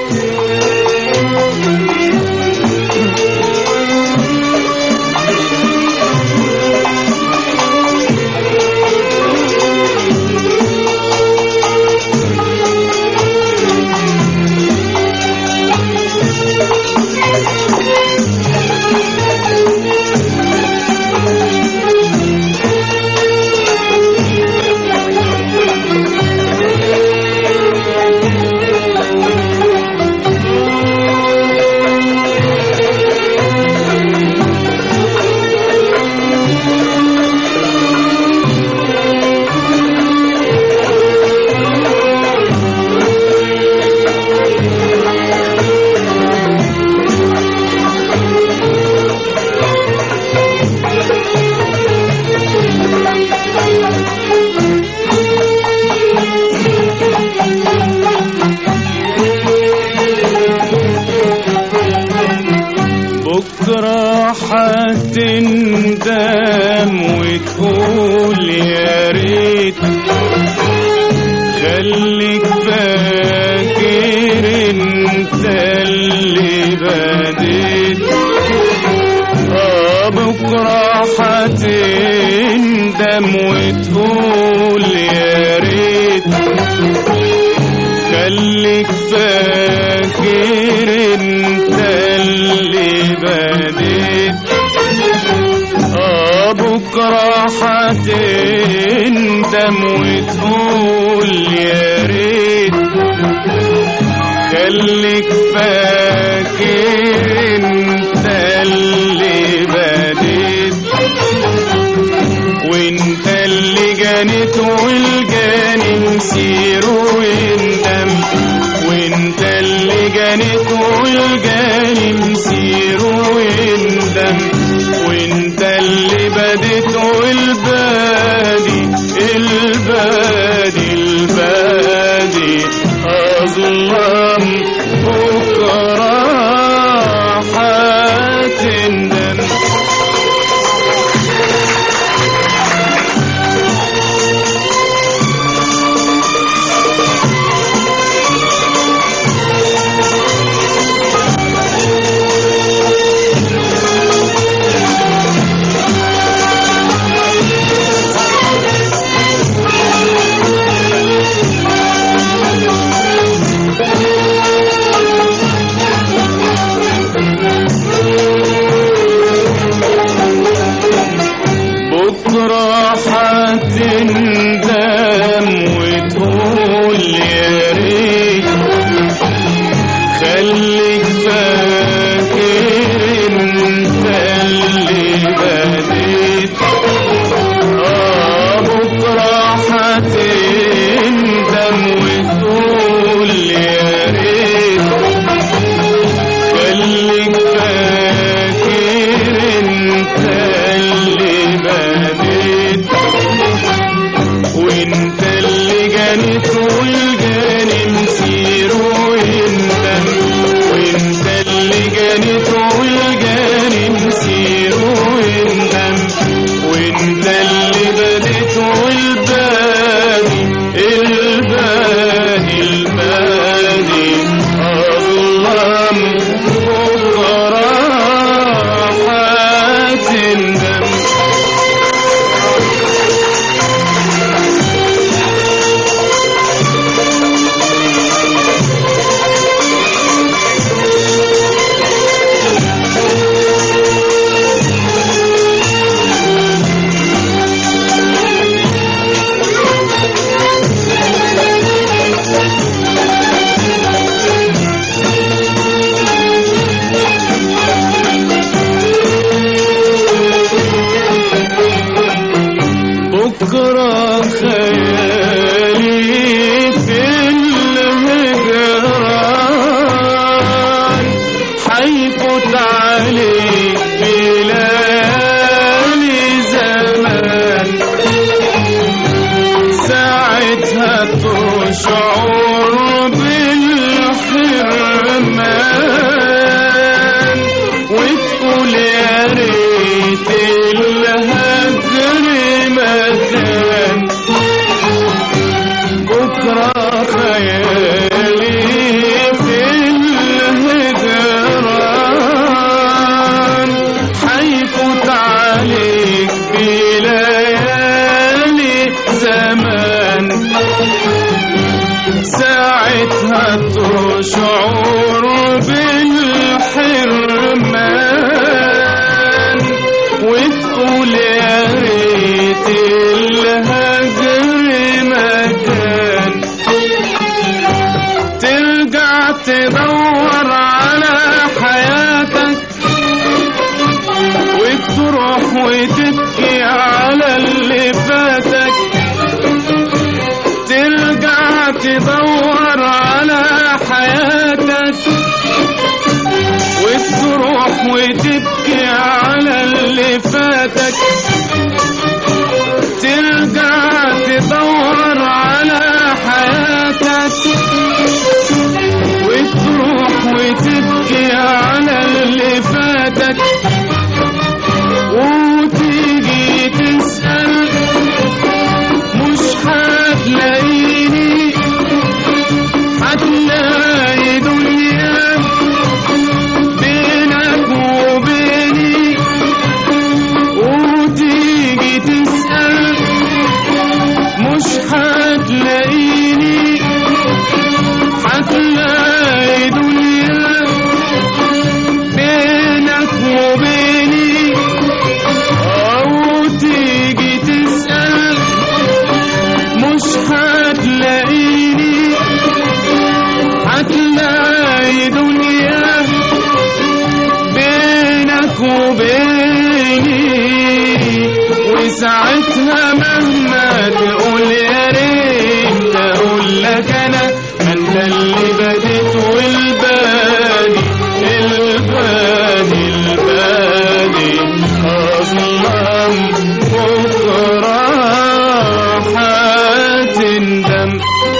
بكرة حتندم وتقول يا ريت خليك فاكر انت اللي بديت اه بكرة حتندم وتقول يا ريت خليك فاكر انت اللي بديت اه بكرة حتندم وتقول يا ريت خليك فاكر انت اللي بديت وانت اللي جانت والجاني مسير ويندم وانت اللي جانت والجاني مسير ويندم وانت اللي بديت والبادي البادي البادي اظلم بكره حتندم ساعتها تشعر بالحرمان وتقول يا ريت الهجر مكان ترجع تدور على حياتك وتروح وتبكي على اللي فاتك ترجع تدور على حياتك وتروح وتبكي على اللي فاتك ترجع تدور على حياتك وتروح وتبكي على اللي فاتك وتيجي تسأل مش هتلاقيني هتلاقي دنيا بينك وبيني وتيجي تسأل مش هتلاقيني هتلاقي دنيا بينك وبيني أو تيجي تسأل مش هتلاقيني هتلاقي دنيا بينك وبيني وساعتها مهما تقول يا ريت اقول لك انا ما انت اللي بديت والبادي البادي البادي اظلم بكره هتندم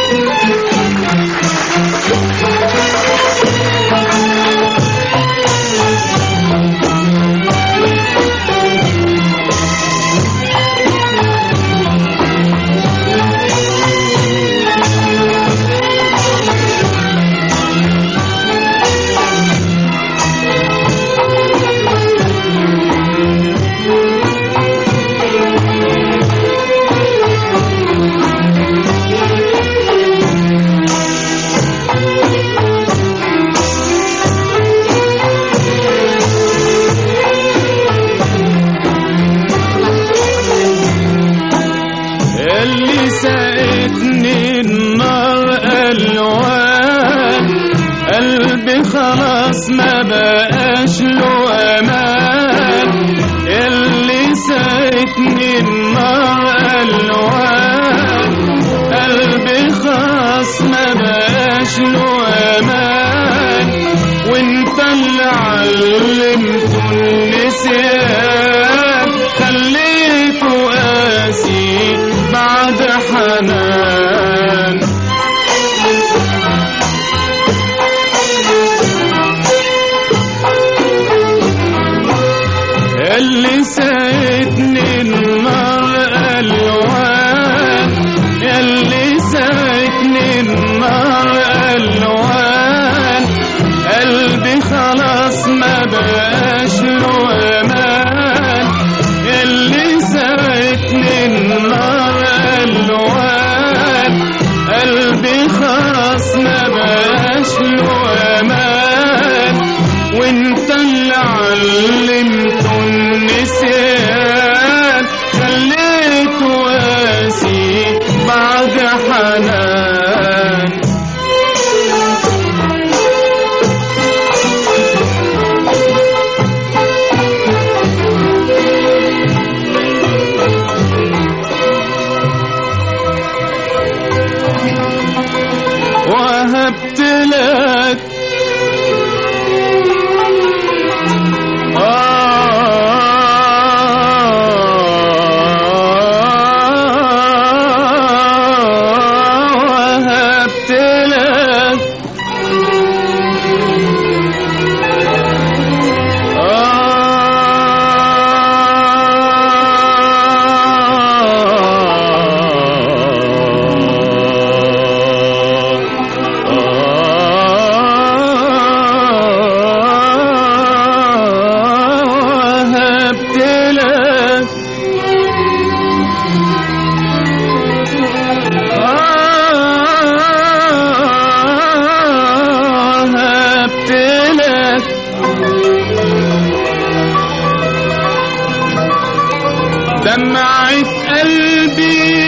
اللي ساقتني النار الوان قلبي خلاص ما بقاش له امان اللي ساقتني النار الوان قلبي خلاص ما بقاش له امان وانت اللي علمته النسيان خليته قاسي بعد حنان اللي ساعدني النار الوان اللي ساعدني النار الوان قلبي خلاص ما بقاش له امان اللي ساعدني النار الوان قلبي خلاص ما بقاش له امان وانت اللي علمته النسيان خليته قاسي بعد حنان وهبت لك وهبت لك دمعة قلبي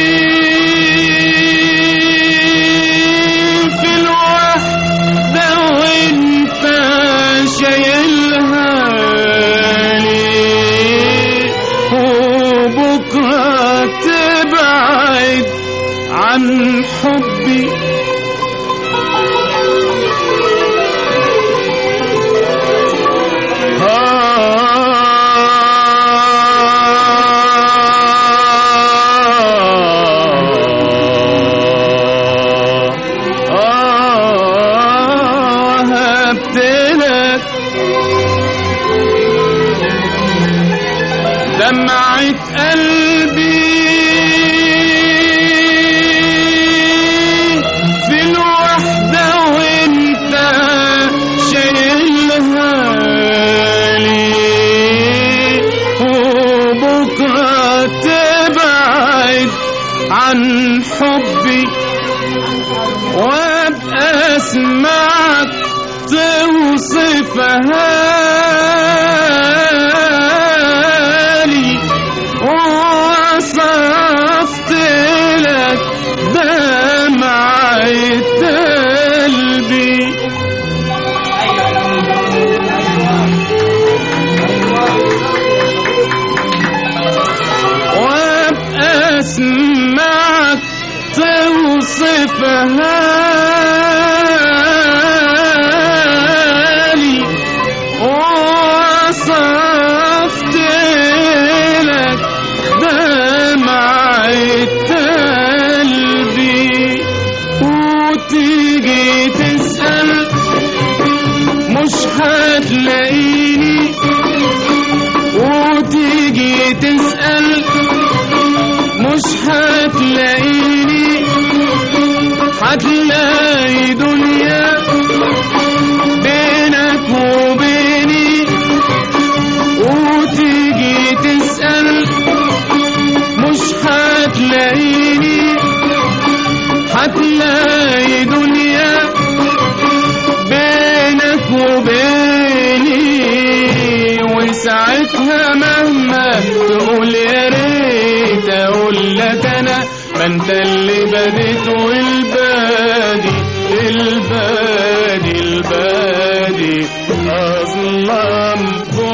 في الوحدة وانت شايلها لي وبكرة تبعد عن حبي وهبتلك دمعة قلبي في الوحدة وانت شايلها لي وبكرة تبعد عن حبي وابقى اسمعك توصفها لي وصفت لك دمعة قلبي وابقى اسمعك توصفها لي وصفت لك دمعة قلبي وتيجي تسأل مش هتلاقيني وتيجي تسأل مش هتلاقيني هتلاقي دنيا بينك وبيني وتيجي تسأل مش هتلاقيني هتلاقي دنيا بينك وبيني وساعتها مهما تقول يا ريت اقول لك انا ما انت اللي بديت والبادي البادي البادي اظلم